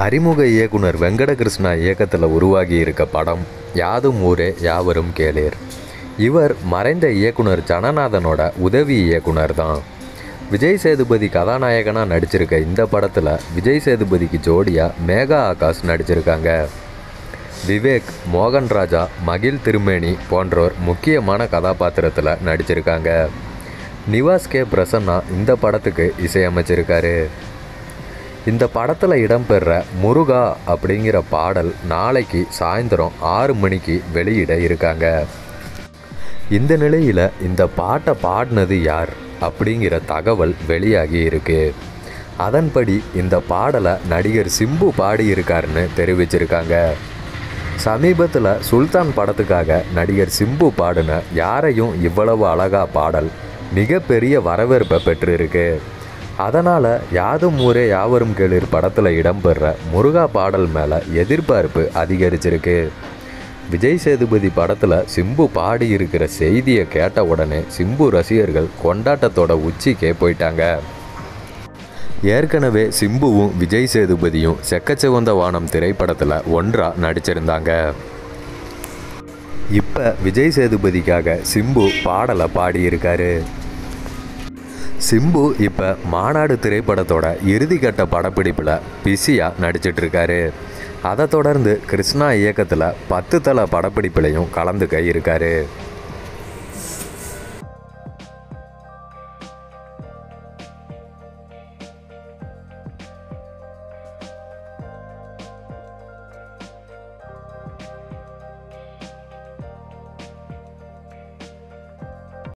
அறிமுக இயக்குனர் வெங்கடகிருஷ்ணா இயக்கத்தில் உருவாகி இருக்க படம் யாதும் ஊரே யாவரும் கேளீர் இவர் மறைந்த இயக்குனர் ஜனநாதனோட உதவி இயக்குனர் தான் விஜய் சேதுபதி கதாநாயகனாக நடிச்சிருக்க இந்த படத்தில் விஜய் சேதுபதிக்கு ஜோடியாக மேகா ஆகாஷ் நடிச்சிருக்காங்க விவேக் மோகன் ராஜா மகிழ் திருமேனி போன்றோர் முக்கியமான கதாபாத்திரத்தில் நடிச்சிருக்காங்க நிவாஸ் கே பிரசன்னா இந்த படத்துக்கு இசையமைச்சிருக்காரு இந்த படத்தில் இடம்பெற முருகா அப்படிங்கிற பாடல் நாளைக்கு சாயந்தரம் ஆறு மணிக்கு வெளியிட இருக்காங்க இந்த நிலையில் இந்த பாட்டை பாடினது யார் அப்படிங்கிற தகவல் வெளியாகி இருக்கு அதன்படி இந்த பாடலை நடிகர் சிம்பு பாடியிருக்காருன்னு தெரிவிச்சிருக்காங்க சமீபத்தில் சுல்தான் படத்துக்காக நடிகர் சிம்பு பாடின யாரையும் இவ்வளவு அழகா பாடல் மிகப்பெரிய வரவேற்பை பெற்றிருக்கு அதனால் யாதும் ஊரே யாவரும் கேளிர் படத்தில் இடம்பெற முருகா பாடல் மேலே எதிர்பார்ப்பு அதிகரிச்சிருக்கு விஜய் சேதுபதி படத்தில் சிம்பு பாடி இருக்கிற செய்தியை கேட்ட உடனே சிம்பு ரசிகர்கள் கொண்டாட்டத்தோட உச்சிக்கே போயிட்டாங்க ஏற்கனவே சிம்புவும் விஜய் சேதுபதியும் செக்கச்சிவந்த வானம் திரைப்படத்தில் ஒன்றா நடிச்சிருந்தாங்க இப்போ விஜய் சேதுபதிக்காக சிம்பு பாடலை பாடியிருக்காரு சிம்பு இப்போ மாநாடு திரைப்படத்தோட இறுதிக்கட்ட படப்பிடிப்பில் பிஸியாக நடிச்சிட்ருக்காரு அதை தொடர்ந்து கிருஷ்ணா இயக்கத்தில் பத்து தல படப்பிடிப்புலையும் கலந்துக்க இருக்காரு